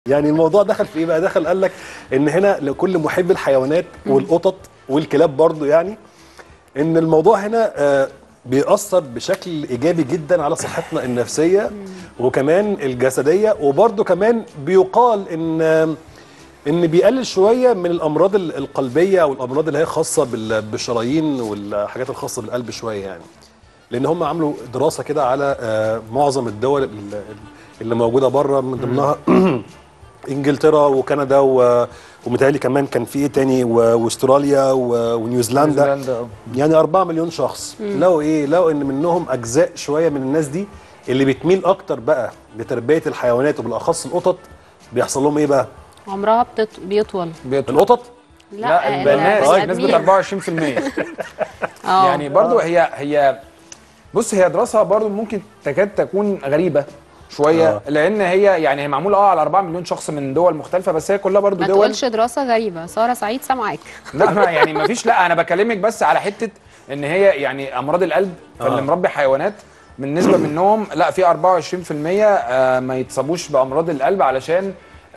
يعني الموضوع دخل في ايه بقى دخل قال لك ان هنا لكل محب الحيوانات والقطط والكلاب برضو يعني ان الموضوع هنا آه، بيأثر بشكل ايجابي جدا على صحتنا النفسيه وكمان الجسديه وبرضو كمان بيقال ان آه، ان بيقلل شويه من الامراض ال- القلبيه او الامراض اللي هي خاصه بال- بالشرايين والحاجات الخاصه بالقلب شويه يعني لان هم عملوا دراسه كده على آه، معظم الدول ال- اللي موجوده بره من ضمنها انجلترا وكندا و... ومتهيألي كمان كان في ايه تاني و... واستراليا و... ونيوزيلندا نيوزيلندا، آه. يعني 4 مليون شخص لقوا ايه لقوا ان منهم اجزاء شويه من الناس دي اللي بتميل اكتر بقى لتربيه الحيوانات وبالاخص القطط بيحصل لهم ايه بقى عمرها بتط... بيطول بيطلع القطط لا ال- البنات البني آدمين. نسبة 24% اه يعني برضو هي هي بص هي دراسة برضو ممكن تكاد تكون غريبة شوية آه. لأن هي يعني هي معمولة اه على 4 مليون شخص من دول مختلفة بس هي كلها برضو ما دول تقولش دراسه غريبه ساره سعيد سامعاك لا ما يعني ما فيش لا انا بكلمك بس على حته ان هي يعني امراض القلب فاللي آه. مربي حيوانات من نسبه منهم لا في 24% آه، ما يتصابوش بامراض القلب علشان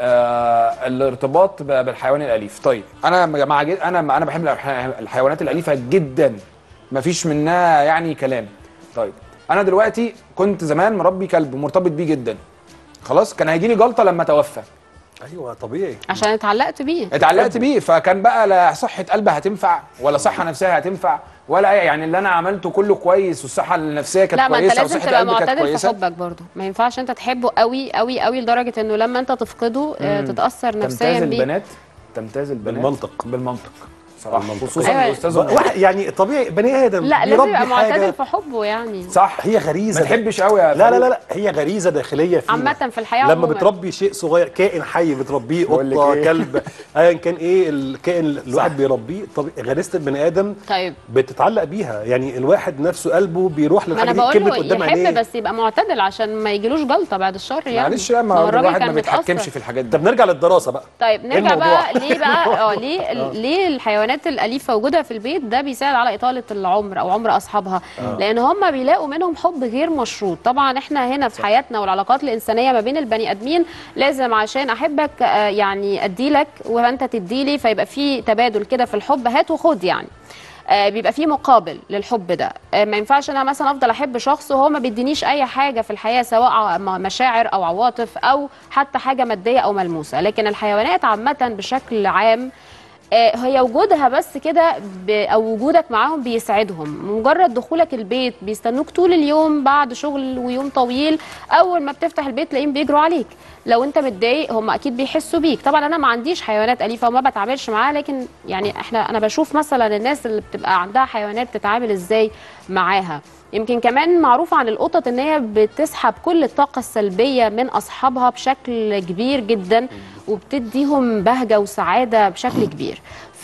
آه الارتباط ب- بالحيوان الاليف طيب انا مع جد انا انا بحب الح- الحيوانات الاليفه جدا ما فيش منها يعني كلام طيب انا دلوقتي كنت زمان مربي كلب ومرتبط بيه جدا خلاص كان هيجي لي جلطه لما توفى ايوه طبيعي عشان اتعلقت بيه اتعلقت بيه فكان بقى لا صحه قلب هتنفع ولا صحه نفسيه هتنفع ولا أي يعني اللي انا عملته كله كويس والصحه النفسيه كانت لا ما انت كويسه لازم وصحه تبقى قلبي كانت معتدل في كويسه حبك برضه ما ينفعش انت تحبه قوي قوي قوي لدرجه انه لما انت تفقده آه، تتاثر نفسيا تمتاز بيه البنات تمتاز البنات بالمنطق. بالمنطق صراحه بالمنطق. خصوصا أيوة. الاستاذ واحد يعني طبيعي بني ادم لا لازم بيربي يبقى معتدل حاجه في حبه يعني صح هي غريزه ما تحبش قوي يا لا لا فريد. لا لا هي غريزه داخليه فينا عامة في الحياة لما عموماً. بتربي شيء صغير كائن حي بتربيه بقول لك قطه إيه؟ كلب ايا كان ايه الكائن اللي الواحد صح. بيربيه طب غريزه البني ادم طيب بتتعلق بيها يعني الواحد نفسه قلبه بيروح ما انا للحاجه دي بقول كبرت له قدام يحب عينيه بس يبقى معتدل عشان ما يجيلوش جلطه بعد الشر يعني معلش لا ما هو ما الراجل الواحد كان ما بيتحكمش متأثر. في الحاجات دي طب نرجع للدراسه بقى طيب إيه نرجع الموضوع؟ بقى ليه بقى اه ليه ليه الحيوانات الاليفه وجودها في البيت ده بيساعد على اطاله العمر او عمر اصحابها لان هم بيلاقوا منهم حب غير مشروط طبعا احنا هنا في حياتنا والعلاقات الانسانيه ما بين البني ادمين لازم عشان احبك آه، يعني اديلك وانت تديلي فيبقى في تبادل كده في الحب هات وخد يعني آه، بيبقى في مقابل للحب ده آه، ما ينفعش انا مثلا افضل احب شخص وهو ما بيدينيش اي حاجه في الحياه سواء ع- م- مشاعر او عواطف او حتى حاجه ماديه او ملموسه لكن الحيوانات عامه بشكل عام آه، هي وجودها بس كده ب- او وجودك معاهم بيسعدهم مجرد دخولك البيت بيستنوك طول اليوم بعد شغل ويوم طويل اول ما بتفتح البيت تلاقيهم بيجروا عليك لو انت متضايق هم اكيد بيحسوا بيك طبعا انا ما عنديش حيوانات اليفه وما بتعاملش معاها لكن يعني احنا انا بشوف مثلا الناس اللي بتبقى عندها حيوانات بتتعامل ازاي معاها يمكن كمان معروف عن القطط ان هي بتسحب كل الطاقه السلبيه من اصحابها بشكل كبير جدا وبتديهم بهجه وسعاده بشكل كبير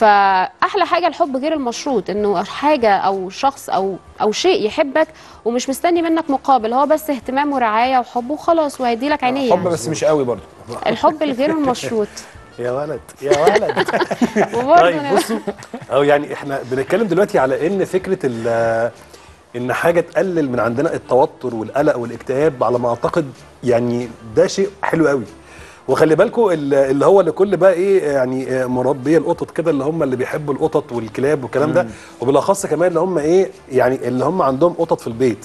فاحلى حاجه الحب غير المشروط انه حاجه او شخص او او شيء يحبك ومش مستني منك مقابل هو بس اهتمام ورعايه وحب وخلاص وهيدي لك عينيه حب يعني. بس مش قوي برضه الحب الغير المشروط يا ولد يا ولد وبرضه طيب أنا- بصوا او يعني احنا بنتكلم دلوقتي على ان فكره ال- ان حاجه تقلل من عندنا التوتر والقلق والاكتئاب على ما اعتقد يعني ده شيء حلو قوي وخلي بالكم اللي هو لكل بقى ايه يعني مربيه القطط كده اللي هم اللي بيحبوا القطط والكلاب والكلام ده وبالاخص كمان اللي هم ايه يعني اللي هم عندهم قطط في البيت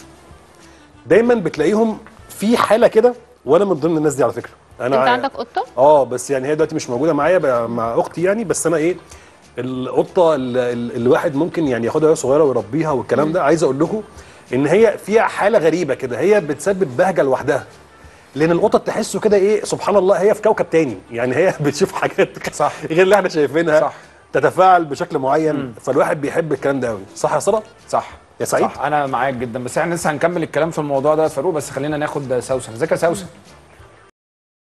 دايما بتلاقيهم في حاله كده وانا من ضمن الناس دي على فكره انا انت عندك قطه اه بس يعني هي دلوقتي مش موجوده معايا بقى مع اختي يعني بس انا ايه القطه ال- ال- الواحد ممكن يعني ياخدها وهي صغيره ويربيها والكلام ده عايز اقول لكم ان هي فيها حاله غريبه كده هي بتسبب بهجه لوحدها لان القطط تحسه كده ايه سبحان الله هي في كوكب تاني يعني هي بتشوف حاجات صح. غير اللي احنا شايفينها صح. تتفاعل بشكل معين فالواحد بيحب الكلام ده قوي صح يا ساره صح يا سعيد؟ صح انا معاك جدا بس احنا لسه هنكمل الكلام في الموضوع ده يا فاروق بس خلينا ناخد سوسن ازيك يا سوسن